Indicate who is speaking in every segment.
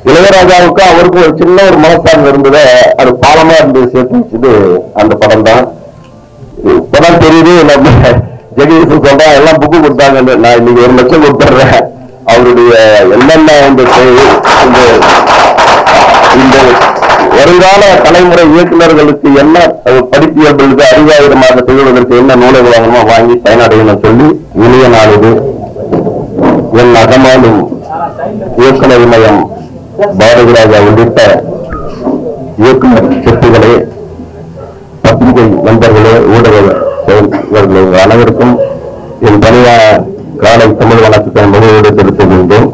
Speaker 1: இளையராஜாவுக்கு அவருக்கும் ஒரு சின்ன ஒரு மனசார்பு இருந்ததை அது பாலமா இருந்து சேர்த்து வச்சது அந்த படம் தான் இப்பதான் தெரியுது நம்ம ஜெகதீஷ் சொல்றா எல்லாம் புக்கு கொடுத்தாங்கன்னு நான் இன்னைக்கு ஒரு லட்சம் கொடுத்துட்றேன் அவருடைய என்னென்ன இந்த செய்- இந்த இந்த வருங்கால தலைமுறை இயக்குநர்களுக்கு என்ன அஹ், படிப்பியல்களுக்கு அறிவாயுதமாக திகழ்வதற்கு என்ன நூல்கள் வாங்கணுமோ வாங்கி பயனடையணும் சொல்லி இனிய நாள் இது என் அகமானும் இயக்குனர் இமயம் பாரதிராஜா உள்ளிட்ட இயக்குனர் சிற்பிகளே பத்திரிகை நண்பர்களே ஊடக செயல்களே அனைவருக்கும் என் பணியா காலை தமிழ் வணக்கத்தை முழுவீடு தெரிவித்துக்கொண்டேன்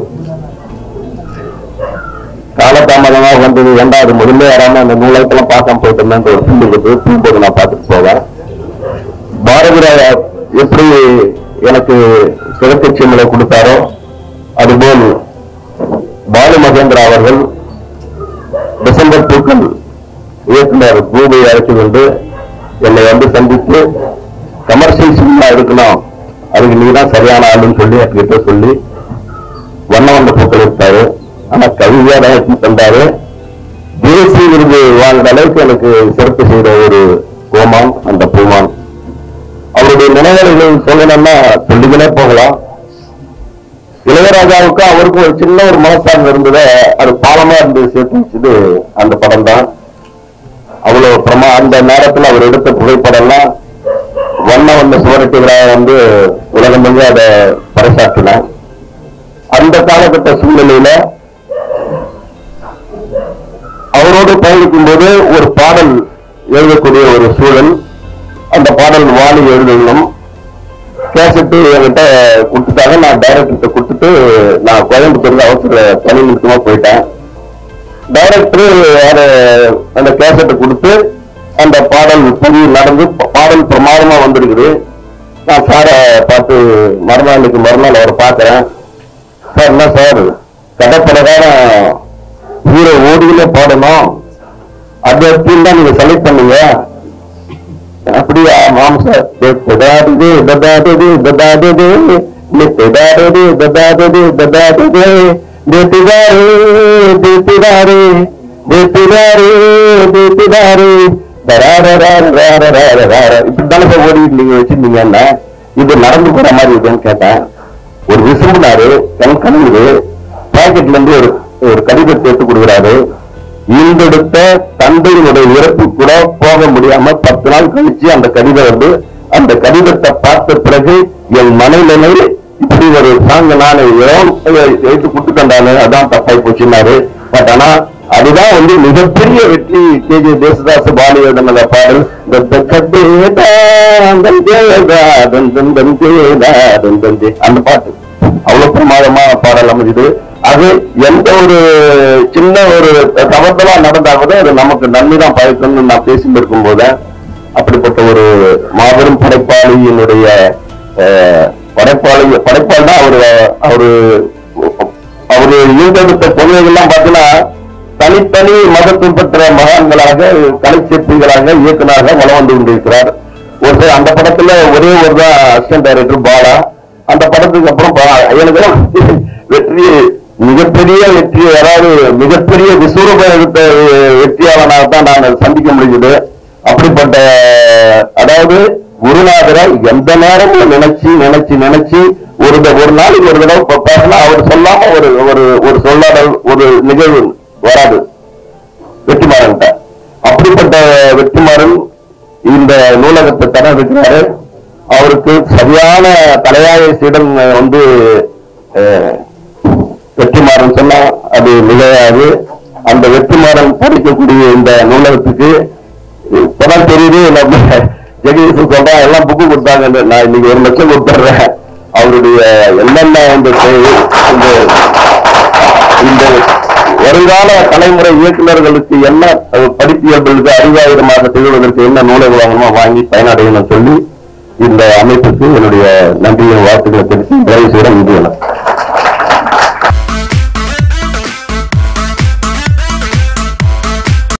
Speaker 1: காலதாமதமாக வந்தது இரண்டாவது முதல்ல யாராம அந்த நூலகத்தெல்லாம் பார்க்காம போயிட்டு இருந்தேன் ஒரு புள்ளி இருக்கு போகும்போது நான் பார்த்துட்டு போவேன் பாரதிராஜா எப்படி எனக்கு சிறக்கட்சியங்களை கொடுத்தாரோ அதுபோல் பாலு மகேந்திரா அவர்கள் டிசம்பர் பூக்கள் இயக்குனர் பூமியை அழைத்து கொண்டு என்னை வந்து சந்தித்து கமர்ஷியல் சினிமா எடுக்கணும் அதுக்கு நீ தான் சரியான ஆளுன்னு சொல்லி என்கிட்ட சொல்லி வண்ண வண்ண பூக்கள் எடுத்தாரு ஆனா கவிதையா தான் எடுத்து தந்தாரு தேசிய விருது வாங்குற அளவுக்கு எனக்கு சிறப்பு செய்த ஒரு கோமான் அந்த பூமான் அவருடைய நினைவுகள் சொல்லணும்னா சொல்லிக்கினே போகலாம் இளையராஜாவுக்கு அவருக்கும் ஒரு சின்ன ஒரு மனசார்பு இருந்ததை அது பாலமா இருந்து சேர்த்து வச்சது அந்த படம் தான் அவ்வளவு பிரமா அந்த நேரத்துல அவர் எடுத்த புகைப்படம்லாம் வண்ண வண்ண சுவரட்டுகளாக வந்து உலகம் வந்து அதை பறைசாற்றினார் அந்த காலகட்ட சூழ்நிலையில அவரோடு பயணிக்கும் போது ஒரு பாடல் எழுதக்கூடிய ஒரு சூழல் அந்த பாடல் வாலி எழுதணும் கேசட்டு என்கிட்ட கொடுத்துட்டாங்க நான் டைரக்டர்கிட்ட கொடுத்துட்டு நான் கோயம்புத்தூர்ல அவசர பணி நிமித்தமா போயிட்டேன் டைரக்டர் அதை அந்த கேசட்டை கொடுத்து அந்த பாடல் பதிவு நடந்து பாடல் பிரமாதமா வந்திருக்குது நான் சாரை பார்த்து மறுநாள் இன்னைக்கு மறுநாள் அவரை பார்க்கறேன் சார் என்ன சார் கடைப்படகான ஹீரோ ஓடியில பாடணும் அது அப்படின்னு தான் நீங்க செலக்ட் பண்ணீங்க அப்படியா மாம் சார் ததாதது ததாதது ததாதது ததாதது ததாதது ததாதது தேத்திதாரு தேத்திதாரு தேத்திதாரு தேத்திதாரு இப்படித்தானே சார் ஓடிட்டு நீங்க வச்சிருந்தீங்க இது நடந்து போற மாதிரி இருக்குன்னு கேட்டேன் ஒரு விசும்புனாரு கண் கலங்குது பாக்கெட்ல இருந்து ஒரு ஒரு கடிதத்தை எடுத்து கொடுக்குறாரு ஈண்டெடுத்த தந்தையினுடைய இறப்பு கூட போக முடியாம பத்து நாள் கழிச்சு அந்த கடிதம் வந்து அந்த கடிதத்தை பார்த்த பிறகு என் மனைவினை இப்படி ஒரு சாங்க நான் எடுத்து கொடுத்துட்டானு அதான் தப்பாய் போச்சுன்னாரு பட் ஆனா அதுதான் வந்து மிகப்பெரிய வெற்றி கே ஜே தேசதாஸ் பாலி எழுதின பாடல் இந்த கட்டேதா, தந்தேதா, தந்தந்தேதா, தந்தந்தே. அந்த பாட்டு அவ்வளவு பிரமாதமான பாடல் அமைஞ்சது அது எந்த ஒரு சின்ன ஒரு தவறுதலா நடந்தா கூட அது நமக்கு நன்மை தான் பயக்கணும்னு நான் பேசிட்டு இருக்கும் போது அப்படிப்பட்ட ஒரு மாபெரும் படைப்பாளியினுடைய அஹ், படைப்பாளி படைப்பாள் தான் அவரு அவரு அவரு ஈண்டெடுத்த பொருள்கள்லாம் பார்த்தீங்கன்னா தனித்தனி மதத்தில் பெற்ற மகான்களாக கலைச்சிற்பிகளாக இயக்குனராக வளம் வந்து கொண்டிருக்கிறார் ஒரு சில அந்த படத்துல ஒரே ஒரு தான் அசிஸ்டன்ட் டைரக்டர் பாலா அந்த படத்துக்கு அப்புறம் பா- எனக்கு வெற்றி மிகப்பெரிய வெற்றி அதாவது மிகப்பெரிய விஸ்வரூபம் எடுத்த வெற்றியாளனாக தான் நான் சந்திக்க முடிஞ்சது அப்படிப்பட்ட அதாவது குருநாதரை எந்த நேரமும் நினைச்சு நினைச்சு நினைச்சு ஒரு த- ஒரு நாளைக்கு ஒரு தடவை ப- பேசினா அவர் சொல்லாம ஒரு ஒரு ஒரு சொல்லாடல் ஒரு நிகழ்வு வராது வெற்றிமாறன் அப்படிப்பட்ட வெற்றிமாறன் இந்த நூலகத்தை தர இருக்கிறாரு அவருக்கு சரியான தலையாய சீடன் வந்து அஹ், வெற்றிமாறன் சொன்னா அது மிகையாது அந்த வெற்றிமாறன் படிக்கக்கூடிய இந்த நூலகத்துக்கு இப்பதான் தெரியுது நம்ம ஜெகதீஷ் சொல்றா எல்லாம் புக்கு கொடுத்தாங்கன்னு நான் இன்னைக்கு ஒரு லட்சம் கொடுத்துட்றேன் அவருடைய என்னென்ன இந்த செய்- இந்த இந்த வருங்கால தலைமுறை இயக்குநர்களுக்கு என்ன அஹ், படிப்பியல்களுக்கு அறிவாயுதமாக திகழ்வதற்கு என்ன நூல்கள் வாங்கணுமோ வாங்கி பயனடையணும் சொல்லி இந்த அமைப்புக்கு என்னுடைய நன்றியை வாழ்த்துக்களை தெரிவித்து நிறைவு செய்ய நன்றி வணக்கம்